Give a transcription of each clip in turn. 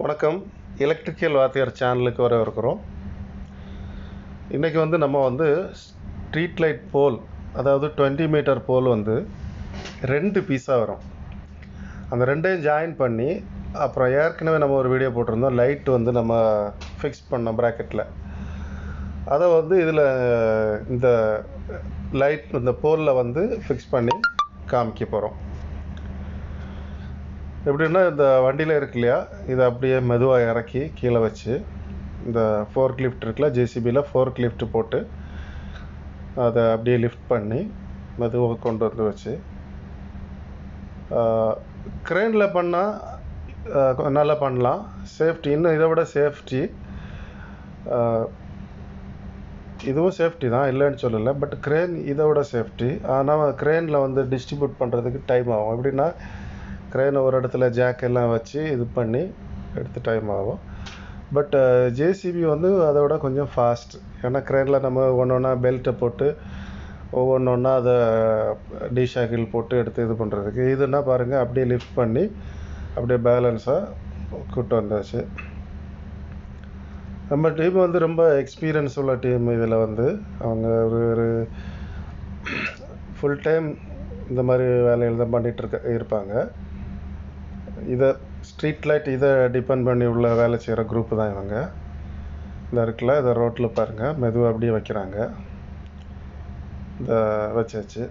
வணக்கம் எலக்ட்ரிக்கல் வாத்தியார் சேனலுக்கு வர இருக்கிறோம் இன்றைக்கி வந்து நம்ம வந்து ஸ்ட்ரீட் லைட் போல் அதாவது டுவெண்ட்டி மீட்டர் போல் வந்து ரெண்டு பீஸாக வரும் அந்த ரெண்டையும் ஜாயின் பண்ணி அப்புறம் ஏற்கனவே நம்ம ஒரு வீடியோ போட்டிருந்தோம் லைட் வந்து நம்ம ஃபிக்ஸ் பண்ணோம் ப்ராக்கெட்டில் அதை வந்து இதில் இந்த லைட் இந்த போலில் வந்து ஃபிக்ஸ் பண்ணி காமிக்க போகிறோம் எப்படின்னா இந்த வண்டியில் இருக்கு இல்லையா இதை அப்படியே மெதுவாக இறக்கி கீழே வச்சு இந்த ஃபோர்க் லிஃப்ட் இருக்குல்ல ஜேசிபியில் ஃபோர்க் லிஃப்ட் போட்டு அதை அப்படியே லிஃப்ட் பண்ணி மெதுவாக கொண்டு வந்து வச்சு க்ரெயினில் பண்ணால் நல்லா பண்ணலாம் சேஃப்டி இன்னும் இதை விட சேஃப்டி இதுவும் சேஃப்டி தான் இல்லைன்னு சொல்லலை பட் க்ரேன் இதை விட சேஃப்டி ஆனால் க்ரேனில் வந்து டிஸ்ட்ரிபியூட் பண்ணுறதுக்கு டைம் ஆகும் எப்படின்னா க்ரெயினை ஒரு இடத்துல ஜாக் எல்லாம் வச்சு இது பண்ணி எடுத்து டைம் ஆகும் பட் ஜேசிபி வந்து அதை விட கொஞ்சம் ஃபாஸ்ட் ஏன்னா க்ரெயினில் நம்ம ஒன்று ஒன்றா பெல்ட்டை போட்டு ஒவ்வொன்று ஒன்றா அதை டிஷாக்கில் போட்டு எடுத்து இது பண்ணுறதுக்கு இதுன்னா பாருங்கள் அப்படியே லிஃப்ட் பண்ணி அப்படியே பேலன்ஸாக கூட்டு வந்தாச்சு நம்ம டீம் வந்து ரொம்ப எக்ஸ்பீரியன்ஸ் உள்ள டீம் இதில் வந்து அவங்க ஒரு ஒரு ஃபுல் டைம் இந்த மாதிரி வேலைகள் தான் பண்ணிகிட்டு இருக்க இருப்பாங்க இதை ஸ்ட்ரீட் லைட் இதை டிபெண்ட் பண்ணி உள்ள வேலை செய்கிற குரூப்பு தான் இவங்க இந்த இருக்குல்ல இதை ரோட்டில் பாருங்கள் மெதுவாக அப்படியே வைக்கிறாங்க இந்த வச்சாச்சு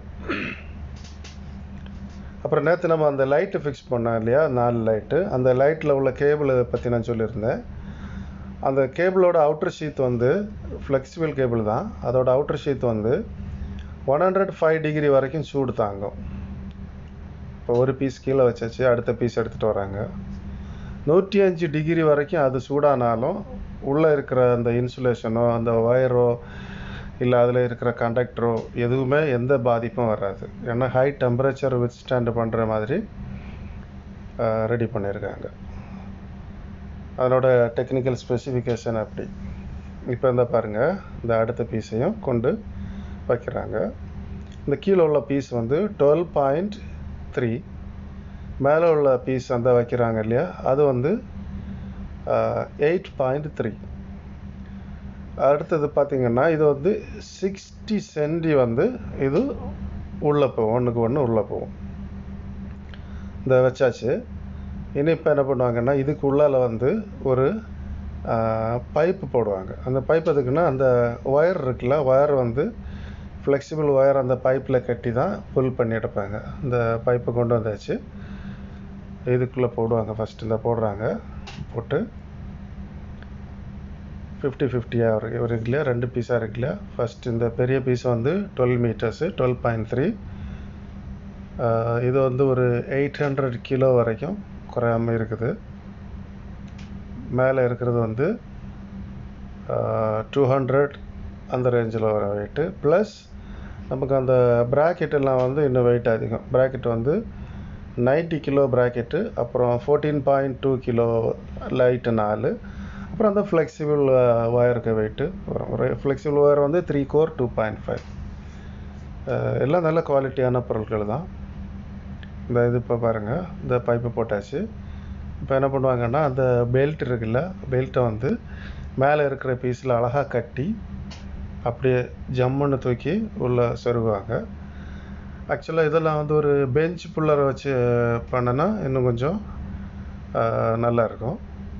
அப்புறம் நேற்று நம்ம அந்த லைட்டு ஃபிக்ஸ் பண்ணோம் இல்லையா நாலு லைட்டு அந்த லைட்டில் உள்ள கேபிளை பற்றி நான் சொல்லியிருந்தேன் அந்த கேபிளோட அவுட்டர் ஷீத் வந்து ஃப்ளெக்சிபிள் கேபிள் தான் அதோட அவுட்டர் ஷீத் வந்து ஒன் ஹண்ட்ரட் ஃபைவ் டிகிரி வரைக்கும் சூடு தாங்கும் இப்போ ஒரு பீஸ் கீழே வச்சாச்சு அடுத்த பீஸ் எடுத்துகிட்டு வராங்க நூற்றி அஞ்சு டிகிரி வரைக்கும் அது சூடானாலும் உள்ளே இருக்கிற அந்த இன்சுலேஷனோ அந்த ஒயரோ இல்லை அதில் இருக்கிற கண்டக்டரோ எதுவுமே எந்த பாதிப்பும் வராது ஏன்னா ஹை டெம்பரேச்சர் வித் ஸ்டாண்டு பண்ணுற மாதிரி ரெடி பண்ணியிருக்காங்க அதனோட டெக்னிக்கல் ஸ்பெசிஃபிகேஷன் அப்படி இப்போ இந்த பாருங்கள் இந்த அடுத்த பீஸையும் கொண்டு வைக்கிறாங்க இந்த கீழே உள்ள பீஸ் வந்து டுவெல் பாயிண்ட் த்ரீ மேலே உள்ள பீஸ் அந்த வைக்கிறாங்க இல்லையா அது வந்து எயிட் பாயிண்ட் த்ரீ அடுத்தது பார்த்திங்கன்னா இது வந்து சிக்ஸ்டி சென்டி வந்து இது உள்ளே போகும் ஒன்றுக்கு ஒன்று உள்ளே போகும் இந்த வச்சாச்சு இனி இப்போ என்ன பண்ணுவாங்கன்னா இதுக்கு உள்ளால் வந்து ஒரு பைப்பு போடுவாங்க அந்த பைப் எதுக்குன்னா அந்த ஒயர் இருக்குல்ல ஒயர் வந்து ஃப்ளெக்சிபிள் ஒயர் அந்த பைப்பில் கட்டி தான் புல் பண்ணி எடுப்பாங்க இந்த பைப்பை கொண்டு வந்தாச்சு இதுக்குள்ளே போடுவாங்க ஃபஸ்ட்டு இந்த போடுறாங்க போட்டு ஃபிஃப்டி ஃபிஃப்டியாக இருக்கு இருக்கு இல்லையா ரெண்டு பீஸாக இருக்கு இல்லையா ஃபஸ்ட் இந்த பெரிய பீஸ் வந்து twelve meters twelve point three இது வந்து ஒரு எயிட் ஹண்ட்ரட் கிலோ வரைக்கும் குறையாமல் இருக்குது மேலே இருக்கிறது வந்து டூ ஹண்ட்ரட் அந்த ரேஞ்சில் வர வெயிட்டு ப்ளஸ் நமக்கு அந்த ப்ராக்கெட் எல்லாம் வந்து இன்னும் வெயிட் அதிகம் ப்ராக்கெட் வந்து நைன்ட்டி கிலோ ப்ராக்கெட்டு அப்புறம் fourteen point two kilo light நாலு அப்புறம் அந்த ஃப்ளெக்சிபிள் ஒயருக்கு வெயிட்டு வரும் ஒரு ஃப்ளெக்சிபிள் ஒயர் வந்து three core two point five எல்லாம் நல்ல குவாலிட்டியான பொருட்கள் தான் இந்த இது இப்போ பாருங்கள் இந்த பைப்பு போட்டாச்சு இப்போ என்ன பண்ணுவாங்கன்னா அந்த பெல்ட் இருக்குல்ல பெல்ட்டை வந்து மேலே இருக்கிற பீஸில் அழகாக கட்டி அப்படியே ஜம்முன்னு தூக்கி உள்ளே சொருகுவாங்க ஆக்சுவலாக இதெல்லாம் வந்து ஒரு பெஞ்ச் புல்லரை வச்சு பண்ணனா இன்னும் கொஞ்சம் நல்லாயிருக்கும்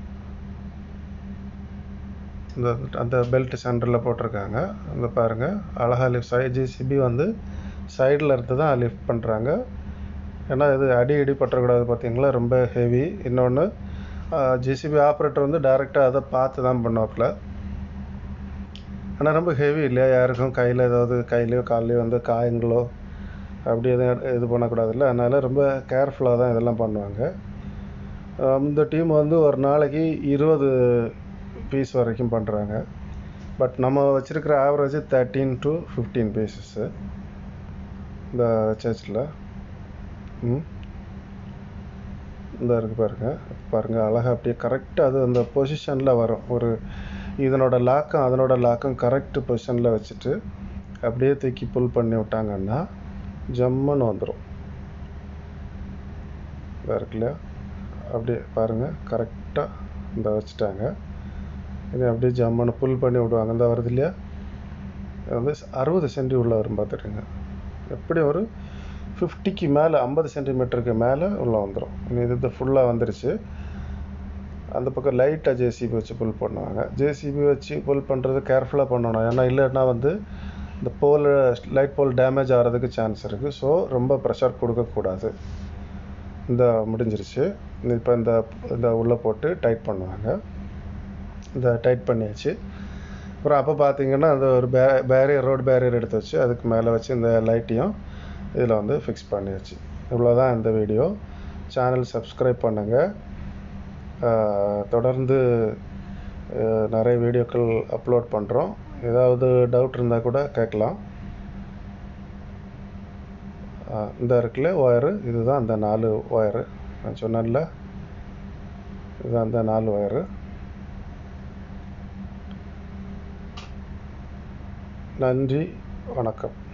இந்த அந்த பெல்ட் சென்டரில் போட்டிருக்காங்க அந்த பாருங்கள் அழகாக லிஃப்ட் சைட் ஜிசிபி வந்து சைடில் இருந்து தான் லிஃப்ட் பண்ணுறாங்க ஏன்னா இது அடி அடி பற்றக்கூடாது பார்த்தீங்களா ரொம்ப ஹெவி இன்னொன்று ஜிசிபி ஆப்ரேட்டர் வந்து டேரெக்டாக அதை பார்த்து தான் பண்ணுவாப்பில் ஆனால் ரொம்ப ஹெவி இல்லையா யாருக்கும் கையில் ஏதாவது கையிலையோ கால்லையோ வந்து காயங்களோ அப்படி எதுவும் இது பண்ணக்கூடாதுல்ல அதனால் ரொம்ப கேர்ஃபுல்லாக தான் இதெல்லாம் பண்ணுவாங்க இந்த டீம் வந்து ஒரு நாளைக்கு இருபது பீஸ் வரைக்கும் பண்ணுறாங்க பட் நம்ம வச்சுருக்கிற average thirteen to fifteen pieces இந்த சர்ச்சில் ம் இந்த இருக்குது பாருங்கள் பாருங்கள் அழகாக அப்படியே கரெக்டாக அது அந்த பொசிஷனில் வரும் ஒரு இதனோட லாக்கம் அதனோட லாக்கம் கரெக்ட் பொசிஷனில் வச்சுட்டு அப்படியே தூக்கி புல் பண்ணி விட்டாங்கன்னா ஜம்முன்னு வந்துடும் இதாக இருக்கு இல்லையா அப்படியே பாருங்கள் கரெக்டாக இந்த வச்சுட்டாங்க இதை அப்படியே ஜம்முன்னு புல் பண்ணி விடுவாங்க இந்த வருது இல்லையா இது வந்து அறுபது சென்டி உள்ள வரும் பார்த்துட்டுங்க எப்படி ஒரு ஃபிஃப்டிக்கு மேலே ஐம்பது சென்டிமீட்டருக்கு மேலே உள்ள வந்துடும் இது இது ஃபுல்லாக வந்துருச்சு அந்த பக்கம் லைட்டாக ஜேசிபி வச்சு புல் பண்ணுவாங்க ஜேசிபி வச்சு புல் பண்ணுறது கேர்ஃபுல்லாக பண்ணணும் ஏன்னா இல்லைன்னா வந்து இந்த போல் லைட் போல் டேமேஜ் ஆகிறதுக்கு சான்ஸ் இருக்குது ஸோ ரொம்ப ப்ரெஷர் கொடுக்கக்கூடாது இந்த முடிஞ்சிருச்சு இப்போ இந்த இந்த உள்ளே போட்டு டைட் பண்ணுவாங்க இந்த டைட் பண்ணியாச்சு அப்புறம் அப்போ பார்த்தீங்கன்னா அந்த ஒரு பே பேரியர் ரோடு பேரியர் எடுத்து வச்சு அதுக்கு மேலே வச்சு இந்த லைட்டையும் இதில் வந்து ஃபிக்ஸ் பண்ணியாச்சு இவ்வளோதான் இந்த வீடியோ சேனல் சப்ஸ்கிரைப் பண்ணுங்கள் தொடர்ந்து அஹ், நிறைய வீடியோக்கள் அப்லோட் பண்ணுறோம் ஏதாவது டவுட் இருந்தால் கூட கேட்கலாம் அஹ், இந்த இருக்குல்ல ஒயரு இதுதான் அந்த நாலு ஒயரு நான் சொன்னேன்ல இதுதான் அந்த நாலு ஒயரு நன்றி வணக்கம்